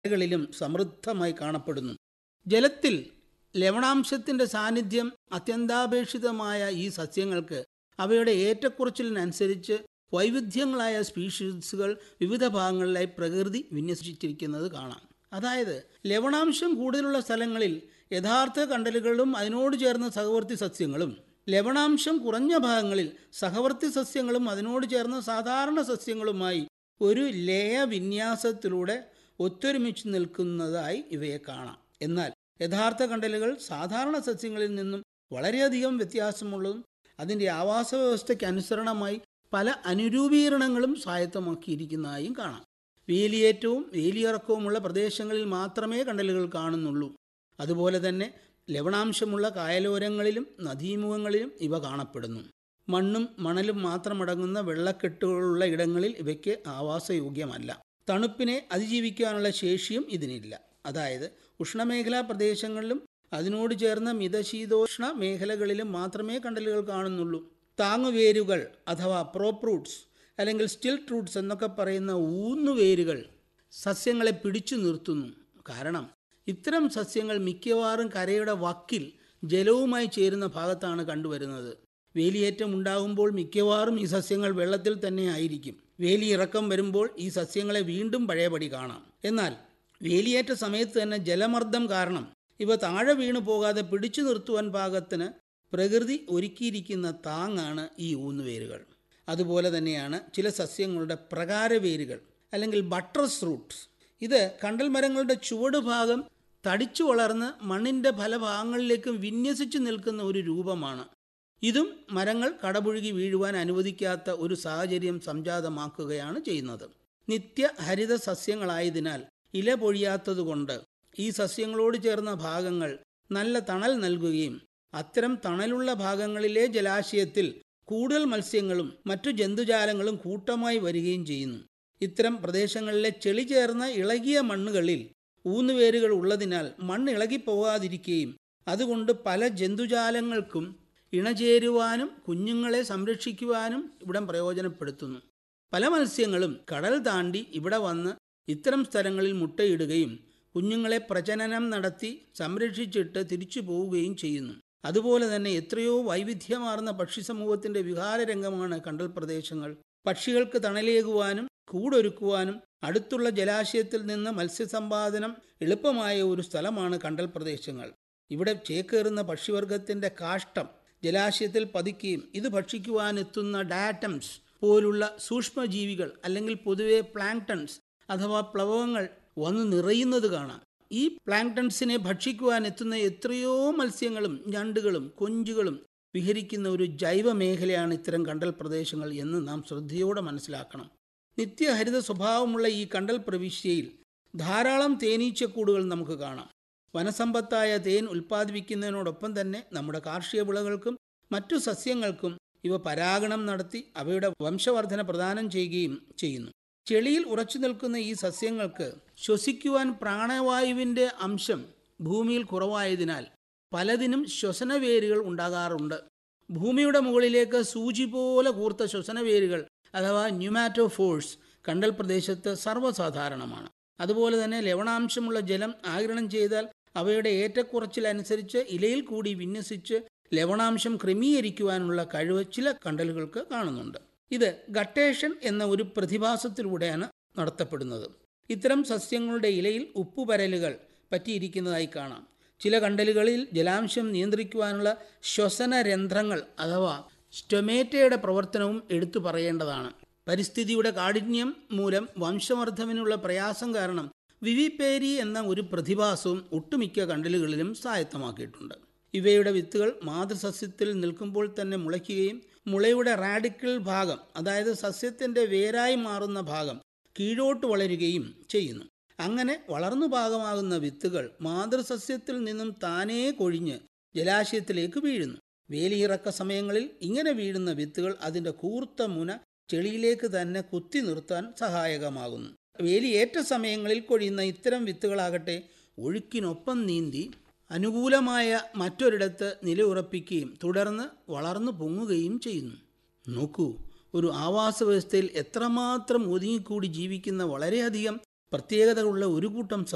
കളിലും സമൃദ്ധമായി കാണപ്പെടുന്നു ജലത്തിൽ ലവണാംശത്തിൻ്റെ സാന്നിധ്യം അത്യന്താപേക്ഷിതമായ ഈ സസ്യങ്ങൾക്ക് അവയുടെ ഏറ്റക്കുറച്ചിലിനനുസരിച്ച് വൈവിധ്യങ്ങളായ സ്പീഷീസുകൾ വിവിധ ഭാഗങ്ങളിലായി പ്രകൃതി വിന്യസിച്ചിരിക്കുന്നത് കാണാം അതായത് ലവണാംശം കൂടുതലുള്ള സ്ഥലങ്ങളിൽ യഥാർത്ഥ കണ്ടലുകളും അതിനോട് ചേർന്ന സഹവർത്തി സസ്യങ്ങളും ലവണാംശം കുറഞ്ഞ ഭാഗങ്ങളിൽ സഹവർത്തി സസ്യങ്ങളും അതിനോട് ചേർന്ന സാധാരണ സസ്യങ്ങളുമായി ഒരു ലയ വിന്യാസത്തിലൂടെ ഒത്തൊരുമിച്ച് നിൽക്കുന്നതായി ഇവയെ കാണാം എന്നാൽ യഥാർത്ഥ കണ്ടലുകൾ സാധാരണ സസ്യങ്ങളിൽ നിന്നും വളരെയധികം വ്യത്യാസമുള്ളതും അതിൻ്റെ ആവാസ വ്യവസ്ഥയ്ക്ക് അനുസരണമായി പല അനുരൂപീകരണങ്ങളും സ്വായത്തമാക്കിയിരിക്കുന്നതായും കാണാം വേലിയേറ്റവും വേലിയിറക്കവുമുള്ള പ്രദേശങ്ങളിൽ മാത്രമേ കണ്ടലുകൾ കാണുന്നുള്ളൂ അതുപോലെ തന്നെ ലവണാംശമുള്ള കായലോരങ്ങളിലും നദീമുഖങ്ങളിലും ഇവ കാണപ്പെടുന്നു മണ്ണും മണലും മാത്രമടങ്ങുന്ന വെള്ളക്കെട്ടുകളുള്ള ഇടങ്ങളിൽ ഇവയ്ക്ക് ആവാസയോഗ്യമല്ല തണുപ്പിനെ അതിജീവിക്കാനുള്ള ശേഷിയും ഇതിനില്ല അതായത് ഉഷ്ണമേഖലാ പ്രദേശങ്ങളിലും അതിനോട് ചേർന്ന മിതശീതോഷ്ണ മേഖലകളിലും മാത്രമേ കണ്ടലുകൾ കാണുന്നുള്ളൂ താങ്ങുവേരുകൾ അഥവാ പ്രോപ്രൂട്ട്സ് അല്ലെങ്കിൽ സ്റ്റിൽ ട്രൂട്ട്സ് എന്നൊക്കെ പറയുന്ന ഊന്നുവേരുകൾ സസ്യങ്ങളെ പിടിച്ചു നിർത്തുന്നു കാരണം ഇത്തരം സസ്യങ്ങൾ മിക്കവാറും കരയുടെ വക്കിൽ ജലവുമായി ചേരുന്ന ഭാഗത്താണ് കണ്ടുവരുന്നത് വേലിയേറ്റം ഉണ്ടാകുമ്പോൾ മിക്കവാറും ഈ സസ്യങ്ങൾ വെള്ളത്തിൽ തന്നെ ആയിരിക്കും വേലി ഇറക്കം വരുമ്പോൾ ഈ സസ്യങ്ങളെ വീണ്ടും പഴയപടി കാണാം എന്നാൽ വേലിയേറ്റ സമയത്ത് തന്നെ ജലമർദ്ദം കാരണം ഇവ താഴെ വീണു പോകാതെ പിടിച്ചു നിർത്തുവാൻ പാകത്തിന് പ്രകൃതി ഒരുക്കിയിരിക്കുന്ന താങ്ങാണ് ഈ ഊന്നുവേരുകൾ അതുപോലെ തന്നെയാണ് ചില സസ്യങ്ങളുടെ പ്രകാരവേരുകൾ അല്ലെങ്കിൽ ബട്ടർസ് റൂട്ട്സ് ഇത് കണ്ടൽ മരങ്ങളുടെ ചുവട് ഭാഗം തടിച്ചു വളർന്ന് മണ്ണിൻ്റെ പല ഭാഗങ്ങളിലേക്കും വിന്യസിച്ചു നിൽക്കുന്ന ഒരു രൂപമാണ് ഇതും മരങ്ങൾ കടപുഴുകി വീഴുവാൻ അനുവദിക്കാത്ത ഒരു സാഹചര്യം സംജാതമാക്കുകയാണ് ചെയ്യുന്നത് നിത്യഹരിത സസ്യങ്ങളായതിനാൽ ഇല പൊഴിയാത്തതുകൊണ്ട് ഈ സസ്യങ്ങളോട് ചേർന്ന ഭാഗങ്ങൾ നല്ല തണൽ നൽകുകയും അത്തരം തണലുള്ള ഭാഗങ്ങളിലെ ജലാശയത്തിൽ കൂടുതൽ മത്സ്യങ്ങളും മറ്റു ജന്തുജാലങ്ങളും കൂട്ടമായി വരികയും ചെയ്യുന്നു ഇത്തരം പ്രദേശങ്ങളിലെ ചെളി ചേർന്ന ഇളകിയ മണ്ണുകളിൽ ഊന്നുവേരുകൾ ഉള്ളതിനാൽ മണ്ണ് ഇളകിപ്പോകാതിരിക്കുകയും അതുകൊണ്ട് പല ജന്തുജാലങ്ങൾക്കും ഇണചേരുവാനും കുഞ്ഞുങ്ങളെ സംരക്ഷിക്കുവാനും ഇവിടം പ്രയോജനപ്പെടുത്തുന്നു പല മത്സ്യങ്ങളും കടൽ താണ്ടി ഇവിടെ വന്ന് ഇത്തരം സ്ഥലങ്ങളിൽ മുട്ടയിടുകയും കുഞ്ഞുങ്ങളെ പ്രജനനം നടത്തി സംരക്ഷിച്ചിട്ട് തിരിച്ചു പോവുകയും ചെയ്യുന്നു അതുപോലെ തന്നെ എത്രയോ വൈവിധ്യമാർന്ന പക്ഷി സമൂഹത്തിന്റെ വിഹാരരംഗമാണ് കണ്ടൽ പ്രദേശങ്ങൾ പക്ഷികൾക്ക് തണലേകുവാനും കൂടൊരുക്കുവാനും അടുത്തുള്ള ജലാശയത്തിൽ നിന്ന് മത്സ്യസമ്പാദനം എളുപ്പമായ ഒരു സ്ഥലമാണ് കണ്ടൽ പ്രദേശങ്ങൾ ഇവിടെ ചേക്കേറുന്ന പക്ഷിവർഗത്തിന്റെ കാഷ്ടം ജലാശയത്തിൽ പതിക്കുകയും ഇത് ഭക്ഷിക്കുവാനെത്തുന്ന ഡാറ്റംസ് പോലുള്ള സൂക്ഷ്മജീവികൾ അല്ലെങ്കിൽ പൊതുവെ പ്ലാങ്ടൺസ് അഥവാ പ്ലവകങ്ങൾ വന്ന് നിറയുന്നത് കാണാം ഈ പ്ലാങ്ടൺസിനെ ഭക്ഷിക്കുവാൻ എത്തുന്ന എത്രയോ മത്സ്യങ്ങളും ഞണ്ടുകളും കൊഞ്ചുകളും വിഹരിക്കുന്ന ഒരു ജൈവ മേഖലയാണ് ഇത്തരം കണ്ടൽ പ്രദേശങ്ങൾ എന്ന് നാം ശ്രദ്ധയോടെ മനസ്സിലാക്കണം നിത്യഹരിത സ്വഭാവമുള്ള ഈ കണ്ടൽ പ്രവിശ്യയിൽ ധാരാളം തേനീച്ചക്കൂടുകൾ നമുക്ക് കാണാം വനസമ്പത്തായ തേൻ ഉൽപ്പാദിപ്പിക്കുന്നതിനോടൊപ്പം തന്നെ നമ്മുടെ കാർഷിക വിളകൾക്കും മറ്റു സസ്യങ്ങൾക്കും ഇവ പരാഗണം നടത്തി അവയുടെ വംശവർധന പ്രദാനം ചെയ്യുകയും ചെയ്യുന്നു ചെളിയിൽ ഉറച്ചു നിൽക്കുന്ന ഈ സസ്യങ്ങൾക്ക് ശ്വസിക്കുവാൻ പ്രാണവായുവിൻ്റെ അംശം ഭൂമിയിൽ കുറവായതിനാൽ പലതിനും ശ്വസനവേരുകൾ ഉണ്ടാകാറുണ്ട് ഭൂമിയുടെ മുകളിലേക്ക് സൂചി പോലെ കൂർത്ത ശ്വസനവേരുകൾ അഥവാ ന്യൂമാറ്റോഫോഴ്സ് കണ്ടൽ പ്രദേശത്ത് സർവ്വസാധാരണമാണ് അതുപോലെ തന്നെ ലവണാംശമുള്ള ജലം ആഗിരണം ചെയ്താൽ അവയുടെ ഏറ്റക്കുറച്ചിലനുസരിച്ച് ഇലയിൽ കൂടി വിന്യസിച്ച് ലവണാംശം ക്രമീകരിക്കുവാനുള്ള കഴിവ് ചില കണ്ടലുകൾക്ക് കാണുന്നുണ്ട് ഇത് ഗട്ടേഷൻ എന്ന ഒരു പ്രതിഭാസത്തിലൂടെയാണ് നടത്തപ്പെടുന്നത് ഇത്തരം സസ്യങ്ങളുടെ ഇലയിൽ ഉപ്പുപരലുകൾ പറ്റിയിരിക്കുന്നതായി കാണാം ചില കണ്ടലുകളിൽ ജലാംശം നിയന്ത്രിക്കുവാനുള്ള ശ്വസന രന്ധ്രങ്ങൾ അഥവാ സ്റ്റൊമേറ്റയുടെ പ്രവർത്തനവും എടുത്തു പറയേണ്ടതാണ് പരിസ്ഥിതിയുടെ കാഠിന്യം മൂലം വംശവർദ്ധവിനുള്ള പ്രയാസം കാരണം വിവിപേരി എന്ന ഒരു പ്രതിഭാസവും ഒട്ടുമിക്ക കണ്ടലുകളിലും സ്വായത്തമാക്കിയിട്ടുണ്ട് ഇവയുടെ വിത്തുകൾ മാതൃസസ്യത്തിൽ നിൽക്കുമ്പോൾ തന്നെ മുളയ്ക്കുകയും മുളയുടെ റാഡിക്കൽ ഭാഗം അതായത് സസ്യത്തിൻ്റെ വേരായി മാറുന്ന ഭാഗം കീഴോട്ട് വളരുകയും ചെയ്യുന്നു അങ്ങനെ വളർന്നു ഭാഗമാകുന്ന വിത്തുകൾ മാതൃസസ്യത്തിൽ നിന്നും താനേ കൊഴിഞ്ഞ് ജലാശയത്തിലേക്ക് വീഴുന്നു വേലിയിറക്ക സമയങ്ങളിൽ ഇങ്ങനെ വീഴുന്ന വിത്തുകൾ അതിൻ്റെ കൂർത്ത മുന ചെളിയിലേക്ക് തന്നെ കുത്തി നിർത്താൻ സഹായകമാകുന്നു വേലിയേറ്റ സമയങ്ങളിൽ കൊഴിയുന്ന ഇത്തരം വിത്തുകളാകട്ടെ ഒഴുക്കിനൊപ്പം നീന്തി അനുകൂലമായ മറ്റൊരിടത്ത് നിലയുറപ്പിക്കുകയും തുടർന്ന് വളർന്നു പൊങ്ങുകയും ചെയ്യുന്നു നോക്കൂ ഒരു ആവാസ വ്യവസ്ഥയിൽ എത്രമാത്രം ഒതുങ്ങിക്കൂടി ജീവിക്കുന്ന വളരെയധികം പ്രത്യേകതകളുള്ള ഒരു കൂട്ടം